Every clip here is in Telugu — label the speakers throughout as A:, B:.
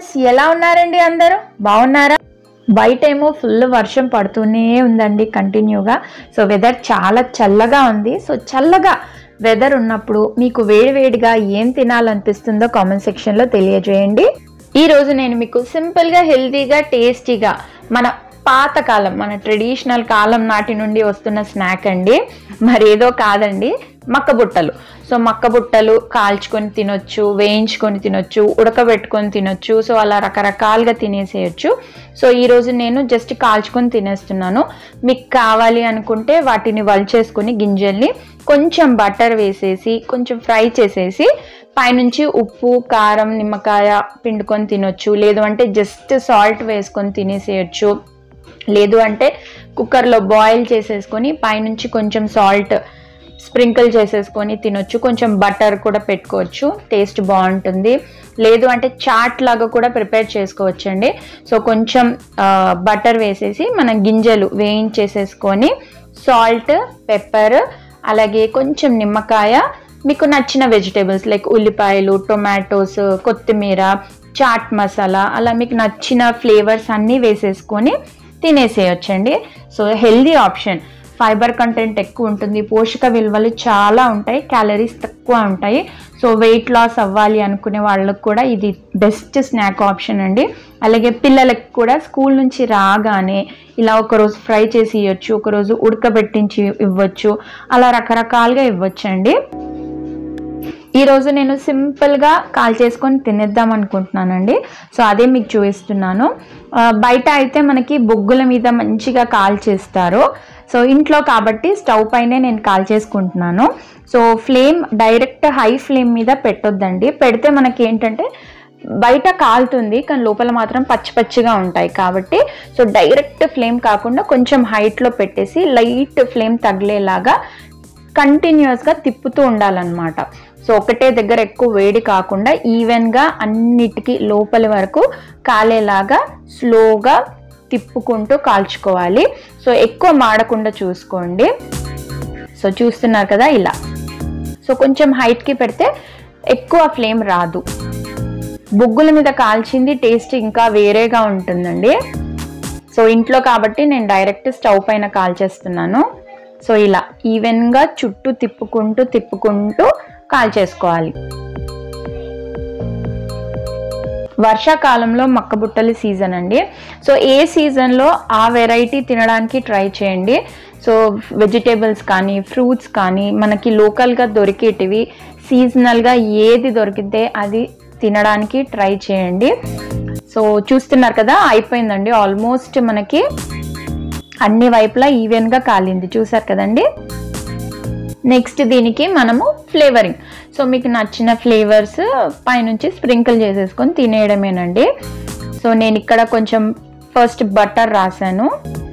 A: ఫ్రెండ్స్ ఎలా ఉన్నారండి అందరూ బాగున్నారా బయట ఏమో ఫుల్ వర్షం పడుతూనే ఉందండి కంటిన్యూగా సో వెదర్ చాలా చల్లగా ఉంది సో చల్లగా వెదర్ ఉన్నప్పుడు మీకు వేడివేడిగా ఏం తినాలనిపిస్తుందో కామెంట్ సెక్షన్లో తెలియజేయండి ఈ రోజు నేను మీకు సింపుల్గా హెల్తీగా టేస్టీగా మన పాతకాలం మన ట్రెడిషనల్ కాలం నాటి నుండి వస్తున్న స్నాక్ అండి మరి ఏదో కాదండి మక్క బుట్టలు సో మక్క బుట్టలు కాల్చుకొని తినొచ్చు వేయించుకొని తినొచ్చు ఉడకబెట్టుకొని తినొచ్చు సో అలా రకరకాలుగా తినేసేయచ్చు సో ఈరోజు నేను జస్ట్ కాల్చుకొని తినేస్తున్నాను మీకు కావాలి అనుకుంటే వాటిని వల్చేసుకొని గింజల్ని కొంచెం బటర్ వేసేసి కొంచెం ఫ్రై చేసేసి పైనుంచి ఉప్పు కారం నిమ్మకాయ పిండుకొని తినొచ్చు లేదు అంటే జస్ట్ సాల్ట్ వేసుకొని తినేసేయచ్చు లేదు అంటే కుక్కర్లో బాయిల్ చేసేసుకొని పైనుంచి కొంచెం సాల్ట్ స్ప్రింకిల్ చేసేసుకొని తినొచ్చు కొంచెం బటర్ కూడా పెట్టుకోవచ్చు టేస్ట్ బాగుంటుంది లేదు అంటే చాట్ లాగా కూడా ప్రిపేర్ చేసుకోవచ్చండి సో కొంచెం బటర్ వేసేసి మనం గింజలు వేయించేసేసుకొని సాల్ట్ పెప్పర్ అలాగే కొంచెం నిమ్మకాయ మీకు నచ్చిన వెజిటేబుల్స్ లైక్ ఉల్లిపాయలు టొమాటోస్ కొత్తిమీర చాట్ మసాలా అలా మీకు నచ్చిన ఫ్లేవర్స్ అన్నీ వేసేసుకొని తినేసేయొచ్చండి so healthy option fibre content ఎక్కువ ఉంటుంది పోషక విలువలు చాలా ఉంటాయి క్యాలరీస్ తక్కువ ఉంటాయి సో వెయిట్ లాస్ అవ్వాలి అనుకునే వాళ్ళకు కూడా ఇది బెస్ట్ స్నాక్ ఆప్షన్ అండి అలాగే పిల్లలకు కూడా స్కూల్ నుంచి రాగానే ఇలా ఒకరోజు ఫ్రై చేసి ఇవ్వచ్చు ఒకరోజు ఉడకబెట్టించి ఇవ్వచ్చు అలా రకరకాలుగా ఇవ్వచ్చండి ఈరోజు నేను సింపుల్గా కాల్ చేసుకొని తినేద్దాం అనుకుంటున్నానండి సో అదే మీకు చూపిస్తున్నాను ఆ, బయట అయితే మనకి బొగ్గుల మీద మంచిగా కాల్ చేస్తారు సో ఇంట్లో కాబట్టి స్టవ్ పైనే నేను కాల్ చేసుకుంటున్నాను so flame direct high flame మీద పెట్టొద్దండి పెడితే మనకి ఏంటంటే బయట కాలుతుంది కానీ లోపల మాత్రం పచ్చి పచ్చిగా ఉంటాయి కాబట్టి సో డైరెక్ట్ ఫ్లేమ్ కాకుండా కొంచెం హైట్లో పెట్టేసి లైట్ ఫ్లేమ్ తగిలేలాగా కంటిన్యూస్గా తిప్పుతూ ఉండాలన్నమాట సో ఒకటే దగ్గర ఎక్కువ వేడి కాకుండా ఈవెన్గా అన్నిటికీ లోపలి వరకు కాలేలాగా స్లోగా తిప్పుకుంటూ కాల్చుకోవాలి సో ఎక్కువ మాడకుండా చూసుకోండి సో చూస్తున్నారు కదా ఇలా సో కొంచెం హైట్కి పెడితే ఎక్కువ ఫ్లేమ్ రాదు బొగ్గుల మీద కాల్చింది టేస్ట్ ఇంకా వేరేగా ఉంటుందండి సో ఇంట్లో కాబట్టి నేను డైరెక్ట్ స్టవ్ పైన కాల్చేస్తున్నాను సో ఇలా ఈవెన్గా చుట్టూ తిప్పుకుంటూ తిప్పుకుంటూ కాల్చేసుకోవాలి వర్షాకాలంలో మక్కబుట్టల సీజన్ అండి సో ఏ సీజన్లో ఆ వెరైటీ తినడానికి ట్రై చేయండి సో వెజిటేబుల్స్ కానీ ఫ్రూట్స్ కానీ మనకి లోకల్గా దొరికేటివి సీజనల్గా ఏది దొరికితే అది తినడానికి ట్రై చేయండి సో చూస్తున్నారు కదా అయిపోయిందండి ఆల్మోస్ట్ మనకి అన్ని వైపులా ఈవెన్గా కాలింది చూసారు కదండి నెక్స్ట్ దీనికి మనము ఫ్లేవరింగ్ సో మీకు నచ్చిన ఫ్లేవర్స్ పైనుంచి స్ప్రింకిల్ చేసేసుకొని తినేయడమేనండి సో నేను ఇక్కడ కొంచెం ఫస్ట్ బటర్ రాశాను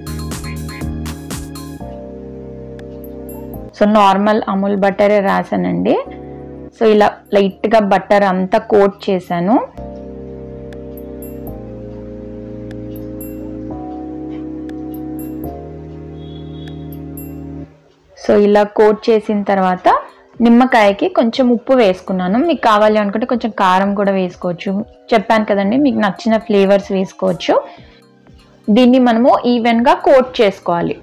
A: సో నార్మల్ అమూల్ బటరే రాశానండి సో ఇలా లైట్గా బటర్ అంతా కోట్ చేశాను సో ఇలా కోట్ చేసిన తర్వాత నిమ్మకాయకి కొంచెం ఉప్పు వేసుకున్నాను మీకు కావాలి అనుకుంటే కొంచెం కారం కూడా వేసుకోవచ్చు చెప్పాను కదండి మీకు నచ్చిన ఫ్లేవర్స్ వేసుకోవచ్చు దీన్ని మనము ఈవెన్గా కోట్ చేసుకోవాలి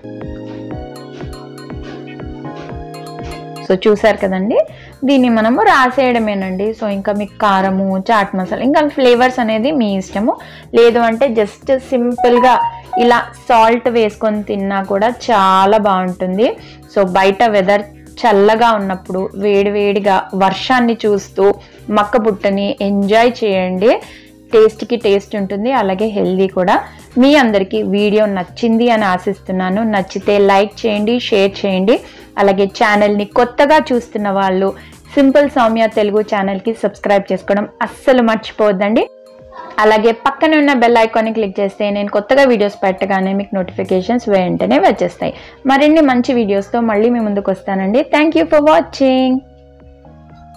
A: సో చూసారు కదండి దీన్ని మనము రాసేయడమేనండి సో ఇంకా మీకు కారము చాట్ మసాలా ఇంకా ఫ్లేవర్స్ అనేది మీ ఇష్టము లేదు అంటే జస్ట్ సింపుల్గా ఇలా సాల్ట్ వేసుకొని తిన్నా కూడా చాలా బాగుంటుంది సో బయట వెదర్ చల్లగా ఉన్నప్పుడు వేడివేడిగా వర్షాన్ని చూస్తూ మక్క బుట్టని ఎంజాయ్ చేయండి టేస్ట్కి టేస్ట్ ఉంటుంది అలాగే హెల్దీ కూడా మీ అందరికీ వీడియో నచ్చింది అని ఆశిస్తున్నాను నచ్చితే లైక్ చేయండి షేర్ చేయండి అలాగే ఛానల్ని కొత్తగా చూస్తున్న వాళ్ళు సింపుల్ సౌమ్య తెలుగు ఛానల్కి సబ్స్క్రైబ్ చేసుకోవడం అస్సలు మర్చిపోవద్దండి అలాగే పక్కన ఉన్న బెల్ ఐకాన్ని క్లిక్ చేస్తే నేను కొత్తగా వీడియోస్ పెట్టగానే మీకు నోటిఫికేషన్స్ వెంటనే వచ్చేస్తాయి మరిన్ని మంచి వీడియోస్తో మళ్ళీ మీ ముందుకు వస్తానండి థ్యాంక్ యూ ఫర్ వాచింగ్